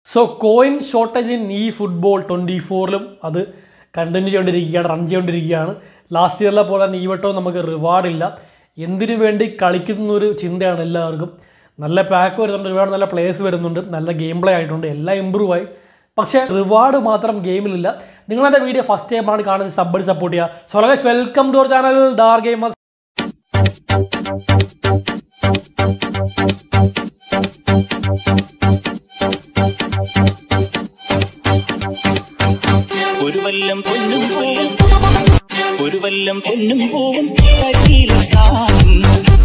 so coin shortage in ഈ football twenty ഫോറിലും അത് കണ്ടിന്യൂ ചെയ്തുകൊണ്ടിരിക്കുകയാണ് റൺ ചെയ്തുകൊണ്ടിരിക്കുകയാണ് ലാസ്റ്റ് ഇയറിലെ പോലെ തന്നെ ഈ വട്ടവും നമുക്ക് റിവാർഡില്ല എന്തിനു വേണ്ടി കളിക്കുന്ന ഒരു ചിന്തയാണ് എല്ലാവർക്കും നല്ല പാക്ക് വരുന്നുണ്ട് ഒരുപാട് നല്ല പ്ലേയേഴ്സ് വരുന്നുണ്ട് നല്ല ഗെയിം പ്ലേ ആയിട്ടുണ്ട് എല്ലാം ഇമ്പ്രൂവ് ആയി പക്ഷേ റിവാർഡ് മാത്രം ഗെയിമിലില്ല നിങ്ങളെൻ്റെ വീഡിയോ ഫസ്റ്റ് ടൈമാണ് കാണുന്നത് സബ്ബടി സപ്പോർട്ട് ചെയ്യുക so guys welcome to our channel Dar gamers ഒരു വല്ലം പൊന്നും പൂവും ഒരു വല്ലം പൊന്നും പൂവും കയ്യിലെ കാണും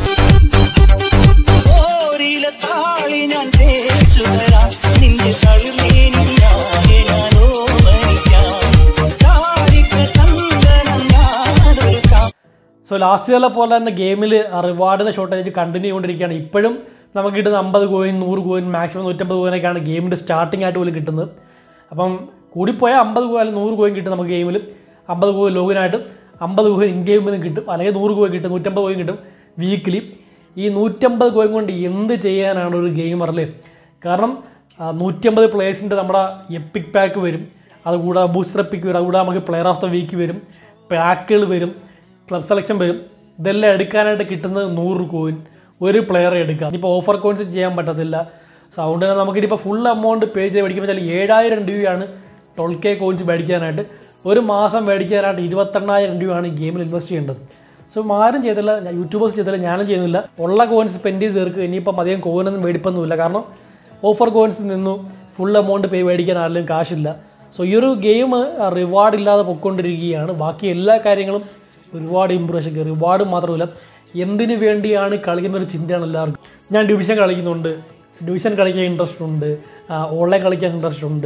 ഓരിയിലെ താളി ഞാൻ തേച്ചു തരാം നിന്റെ കഴുമേനി ഞാനെ ഞാൻ ഓമനിക്കാം താരിക്ക ചന്ദനം ഞാനൊരുക്കാം സോ ലാസ്റ്റ് ഇയറിലെ പോലെ തന്നെ ഗെയിമിൽ റിവാർഡിൻ്റെ ഷോർട്ടേജ് കണ്ടിന്യൂ ചെയ്തുകൊണ്ടിരിക്കുകയാണ് ഇപ്പോഴും നമുക്ക് കിട്ടുന്ന അമ്പത് കോയിൻ നൂറ് കോയിൻ മാക്സിമം നൂറ്റമ്പത് കോയിനൊക്കെയാണ് ഗെയിമിൻ്റെ സ്റ്റാർട്ടിംഗ് ആയിട്ട് പോലും കിട്ടുന്നത് അപ്പം കൂടിപ്പോയാൽ അമ്പത് കോയിൻ അല്ലെങ്കിൽ നൂറ് കോയിൻ കിട്ടും നമുക്ക് ഗെയിമിൽ അമ്പത് കോയിൻ ലോഗിനായിട്ട് അമ്പത് കോയിൻ ഇൻ ഗെയിമിൽ നിന്ന് കിട്ടും അല്ലെങ്കിൽ നൂറ് കോയിൻ കിട്ടും നൂറ്റമ്പത് കോയിൻ കിട്ടും വീക്കിലി ഈ നൂറ്റമ്പത് കോയിൻ കൊണ്ട് എന്ത് ചെയ്യാനാണ് ഒരു ഗെയിമറിൽ കാരണം ആ, നൂറ്റമ്പത് പ്ലേയേഴ്സിൻ്റെ നമ്മുടെ എപ്പിക് പാക്ക് വരും അതുകൂടാതെ ബൂസ്റ്റർ എപ്പിക്ക് വരും അതുകൂടാതെ നമുക്ക് പ്ലെയർ ഓഫ് ദ വീക്ക് വരും പാക്കുകൾ വരും ക്ലബ് സെലക്ഷൻ വരും ഇതെല്ലാം എടുക്കാനായിട്ട് കിട്ടുന്നത് നൂറ് കോയിൻ ഒരു പ്ലെയറെ എടുക്കാം ഇപ്പോൾ ഓഫർ കോയിൻസ് ചെയ്യാൻ പറ്റത്തില്ല സൗണ്ടിന് നമുക്കിപ്പോൾ ഫുൾ എമൗണ്ട് പേ ചെയ്ത് മേടിക്കുമ്പോൾ വെച്ചാൽ ഏഴായിരം രൂപയാണ് ട്വൽവ് കെ കോയിൻസ് മേടിക്കാനായിട്ട് ഒരു മാസം മേടിക്കാനായിട്ട് ഇരുപത്തെണ്ണായിരം രൂപയാണ് ഈ ഗെയിമിൽ ഇൻവെസ്റ്റ് ചെയ്യേണ്ടത് സോ ആരും ചെയ്തില്ല ഞാൻ യൂട്യൂബേഴ്സ് ചെയ്തില്ല ഞാനും ചെയ്യുന്നില്ല ഉള്ള കോയിൻസ് സ്പെൻഡ് ചെയ്ത് തീർക്കുക ഇനിയിപ്പം അധികം കോയിനൊന്നും മേടിപ്പൊന്നുമില്ല കാരണം ഓഫർ കോയിൻസ് നിന്നു ഫുൾ എമൗണ്ട് പേ മേടിക്കാൻ ആരിലും കാശില്ല സോ ഈ ഒരു ഗെയിം റിവാർഡ് ഇല്ലാതെ പൊയ്ക്കൊണ്ടിരിക്കുകയാണ് ബാക്കി എല്ലാ കാര്യങ്ങളും ഒരുപാട് ഇമ്പ്രൂവേഷൻ റിവാർഡ് മാത്രമല്ല എന്തിനു വേണ്ടിയാണ് കളിക്കുന്ന ഒരു ചിന്തയാണ് എല്ലാവർക്കും ഞാൻ ഡിവിഷൻ കളിക്കുന്നുണ്ട് ഡിവിഷൻ കളിക്കാൻ ഇൻട്രസ്റ്റ് ഉണ്ട് ഓൺലൈൻ കളിക്കാൻ ഇൻട്രസ്റ്റ് ഉണ്ട്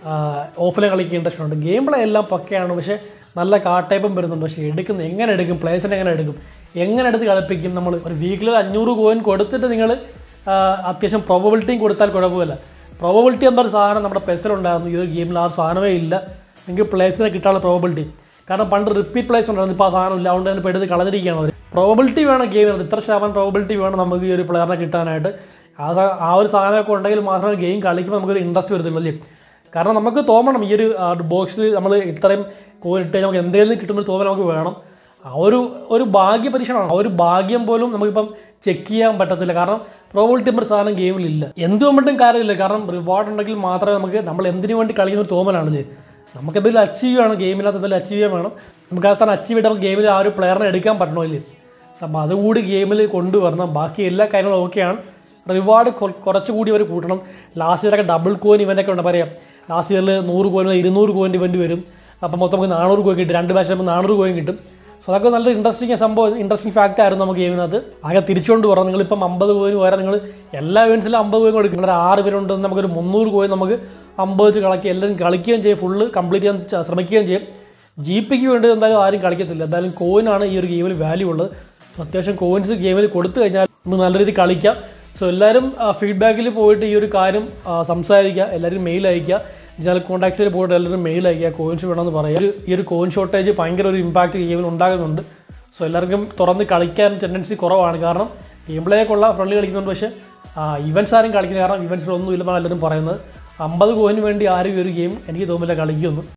ഓഫ്ലൈൻ കളിക്കാൻ ഇൻട്രസ്റ്റ് ഉണ്ട് ഗെയിം പ്ലേ എല്ലാം പക്കയാണ് പക്ഷേ നല്ല കാട്ടയപ്പം വരുന്നുണ്ട് പക്ഷേ എടുക്കുന്ന എങ്ങനെ എടുക്കും പ്ലേസിനെ എങ്ങനെ എടുക്കും എങ്ങനെ എടുത്ത് കളിപ്പിക്കും നമ്മൾ ഒരു വീക്കിൽ അഞ്ഞൂറ് കോയിൻ കൊടുത്തിട്ട് നിങ്ങൾ അത്യാവശ്യം പ്രോബബിലിറ്റിയും കൊടുത്താൽ കുഴപ്പമില്ല പ്രോബബിലിറ്റി എന്നൊരു സാധനം നമ്മുടെ പെസ്സിലുണ്ടായിരുന്നു ഈ ഒരു ഗെയിമിൽ ആ ഒരു സാധനമേ ഇല്ല നിങ്ങൾക്ക് പ്ലേസിനെ കിട്ടാനുള്ള പ്രോബബിലിറ്റി കാരണം പണ്ട് റിപ്പീറ്റ് പ്ലേസ് ഉണ്ടായിരുന്നു ഇപ്പോൾ ആ സാധനം ഇല്ല അതുകൊണ്ട് തന്നെ ഇപ്പോൾ എടുത്ത് കളഞ്ഞിരിക്കുകയാണ് അവർ പ്രോബിലിറ്റി വേണം ഗെയിമിനകത്ത് ഇത്ര ശതമാനം പ്രോബിലിറ്റി വേണം നമുക്ക് ഈ ഒരു പ്ലെയറിനെ കിട്ടാനായിട്ട് ആ സ- ആ ഒരു സാധനമൊക്കെ ഉണ്ടെങ്കിൽ മാത്രമേ ഗെയിം കളിക്കുമ്പോൾ നമുക്കൊരു ഇൻട്രസ്റ്റ് വരത്തുള്ളൂ അല്ലേ കാരണം നമുക്ക് തോന്നണം ഈ ഒരു ബോക്സിൽ നമ്മൾ ഇത്രയും കോരിട്ട് നമുക്ക് എന്തെങ്കിലും കിട്ടുന്ന തോന്നൽ നമുക്ക് വേണം ആ ഒരു ഒരു ഭാഗ്യ പരീക്ഷണമാണ് ആ ഒരു ഭാഗ്യം പോലും നമുക്കിപ്പം ചെക്ക് ചെയ്യാൻ പറ്റത്തില്ല കാരണം പ്രോബിലിറ്റി എന്നൊരു സാധനം ഗെയിമിലില്ല എന്ത് കൊണ്ടും കാര്യമില്ല കാരണം റിവാർഡ് ഉണ്ടെങ്കിൽ മാത്രമേ നമുക്ക് നമ്മൾ എന്തിനു വേണ്ടി കളിക്കുന്ന ഒരു തോന്നലാണിത് നമുക്ക് എന്തെങ്കിലും അച്ചീവ് ചെയ്യണം ഗെയിമിനകത്ത് എന്തെങ്കിലും അച്ചീവ് ചെയ്യാൻ വേണം നമുക്ക് ആ സ്ഥാനം അച്ചീവ് ചെയ്തിട്ട് നമുക്ക് ഗെയിമിൽ ആ ഒരു പ്ലെയറിനെ എടുക്കാൻ പറ്റണമില്ലേ അപ്പം അതുകൂടി ഗെയിമിൽ കൊണ്ടുവരണം ബാക്കി എല്ലാ കാര്യങ്ങളും ഓക്കെയാണ് റിവാർഡ് കുറച്ചുകൂടി അവർ കൂട്ടണം ലാസ്റ്റ് ഇയറൊക്കെ ഡബിൾ കോയിൻ ഇവൻ്റൊക്കെ ഉണ്ട് പറയാം ലാസ്റ്റ് ഇയറിൽ നൂറ് കോയിൻ ഇരുന്നൂറ് കോയിൻ ഇവൻ്റ് വരും അപ്പം മൊത്തം നമുക്ക് നാനൂറ് കോയിൻ കിട്ടും രണ്ട് മാച്ച് ആകുമ്പോൾ നാനൂറ് കോയിൻ കിട്ടും സോ അതൊക്കെ നല്ല ഇൻട്രസ്റ്റിംഗ് സംഭവം ഇൻട്രസ്റ്റിംഗ് ഫാക്റ്റ് ആയിരുന്നു നമുക്ക് ഗെയിമിനകത്ത് ആകെ തിരിച്ചുകൊണ്ട് പറയാം നിങ്ങളിപ്പം അമ്പത് കോയിൻ വരാൻ നിങ്ങൾ എല്ലാ ഇവൻസിലും അമ്പത് കോയിൻ കൊടുക്കും നിങ്ങളുടെ ആറ് പേരുണ്ടെന്ന് നമുക്കൊരു മുന്നൂറ് കോയിൻ നമുക്ക് അമ്പത് വെച്ച് കളക്കി എല്ലാവരും കളിക്കുകയും ചെയ്യും ഫുള്ള് കംപ്ലീറ്റ് ചെയ്യാൻ ച- ശ്രമിക്കുകയും ചെയ്യും ജി പിക്ക് വേണ്ടി എന്തായാലും ആരും കളിക്കത്തില്ല എന്തായാലും കോയിനാണ് ഈ ഒരു ഗെയിമിൽ വാല്യൂ ഉള്ളത് സോ അത്യാവശ്യം കോയിൻസ് ഗെയിമിൽ കൊടുത്തു കഴിഞ്ഞാൽ നമുക്ക് നല്ല രീതിയിൽ കളിക്കാം സോ എല്ലാവരും ഫീഡ്ബാക്കിൽ പോയിട്ട് ഈ ഒരു കാര്യം ആ, സംസാരിക്കുക എല്ലാവരും മെയിൽ അയക്കുക ചില കോൺടാക്ട്സിൽ പോയിട്ട് എല്ലാവരും മെയിൽ അയക്കുക കോയിൻസ് വേണമെന്ന് പറയുക ഒരു ഈ ഒരു കോയിൻ ഷോർട്ടേജ് ഭയങ്കര ഒരു ഇമ്പാക്റ്റ് ഗെയിമിൽ ഉണ്ടാകുന്നുണ്ട് സോ എല്ലാവർക്കും തുറന്ന് കളിക്കാൻ ടെൻഡൻസി കുറവാണ് കാരണം ഗെയിം പ്ലേ ഒക്കെ ഉള്ള ഫ്രണ്ട്ലി കളിക്കുന്നുണ്ട് പക്ഷേ ഇവൻസ് ആരും കളിക്കുന്നത് കാരണം ഇവൻസിലൊന്നും ഇല്ലെന്നാണ് എല്ലാവരും പറയുന്നത് അമ്പത് കോയിന് വേണ്ടി ആരും ഈ ഒരു ഗെയിം എനിക്ക് തോന്നുന്നില്ല കളിക്കുമെന്ന്